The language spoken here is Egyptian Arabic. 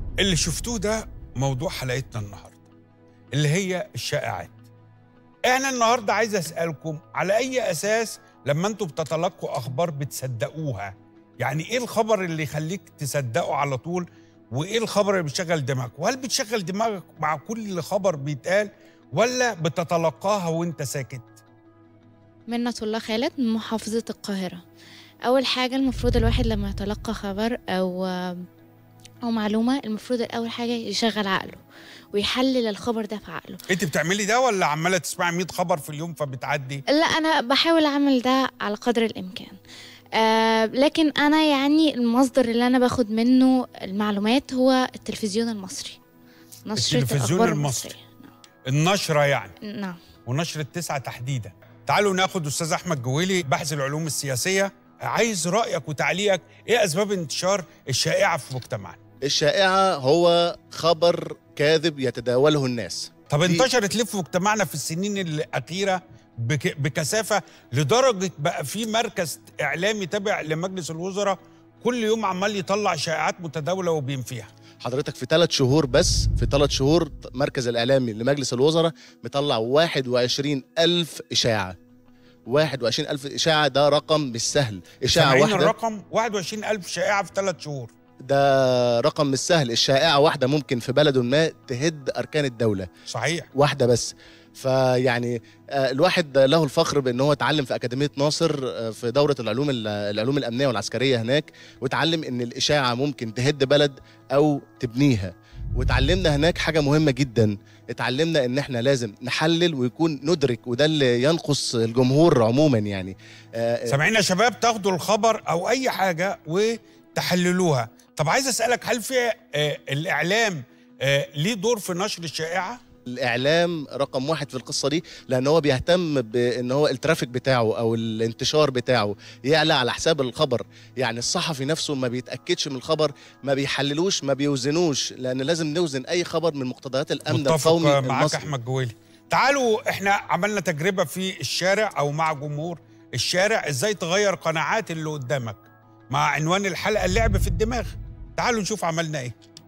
اللي شفتوه ده موضوع حلقتنا النهارده اللي هي الشائعات احنا النهارده عايز اسالكم على اي اساس لما انتم بتتلقوا اخبار بتصدقوها يعني ايه الخبر اللي يخليك تصدقه على طول وايه الخبر اللي بيشغل دماغك وهل بتشغل دماغك مع كل خبر بيتقال ولا بتتلقاها وانت ساكت منة الله خالد من محافظة القاهرة أول حاجة المفروض الواحد لما يتلقى خبر أو أو معلومة المفروض أول حاجة يشغل عقله ويحلل الخبر ده في عقله انت بتعملي ده ولا عماله تسمعي 100 خبر في اليوم فبتعدي لا أنا بحاول أعمل ده على قدر الإمكان آه لكن أنا يعني المصدر اللي أنا باخد منه المعلومات هو التلفزيون المصري نشرة التلفزيون الأخبار المصري. المصرية النشره يعني نعم ونشر التسعة تحديدا تعالوا ناخد أستاذ أحمد جويلي باحث العلوم السياسية عايز رأيك وتعليقك إيه أسباب انتشار الشائعة في مجتمعنا الشائعة هو خبر كاذب يتداوله الناس طب دي- انتشرت ليه في مجتمعنا في السنين الأخيرة بك بكثافة لدرجة بقى في مركز إعلامي تابع لمجلس الوزراء كل يوم عمال يطلع شائعات متداولة وبينفيها حضرتك في ثلاث شهور بس في ثلاث شهور مركز الإعلامي لمجلس الوزراء مطلع 21 ألف إشاعة 21 ألف إشاعة ده رقم مش سهل إشاعة سامعين واحدة الرقم 21 ألف شائعة في ثلاث شهور ده رقم مش سهل الشائعة واحدة ممكن في بلد ما تهد أركان الدولة صحيح واحده بس فيعني آه، الواحد له الفخر بان هو اتعلم في اكاديميه ناصر آه، في دوره العلوم ال- العلوم الامنيه والعسكريه هناك واتعلم ان الاشاعه ممكن تهد بلد او تبنيها واتعلمنا هناك حاجه مهمه جدا اتعلمنا ان احنا لازم نحلل ويكون ندرك وده اللي ينقص الجمهور عموما يعني آه، سامعين يا شباب تاخدوا الخبر او اي حاجه وتحللوها طب عايز اسالك هل في آه الاعلام آه ليه دور في نشر الشائعه الاعلام رقم واحد في القصه دي لان هو بيهتم بان هو الترافيك بتاعه او الانتشار بتاعه يعلى على حساب الخبر يعني الصحفي نفسه ما بيتاكدش من الخبر ما بيحللوش ما بيوزنوش لان لازم نوزن اي خبر من مقتضيات الامن متفق القومي معاك المصري احمد جويلي تعالوا احنا عملنا تجربه في الشارع او مع جمهور الشارع ازاي تغير قناعات اللي قدامك مع عنوان الحلقه اللعب في الدماغ تعالوا نشوف عملنا ايه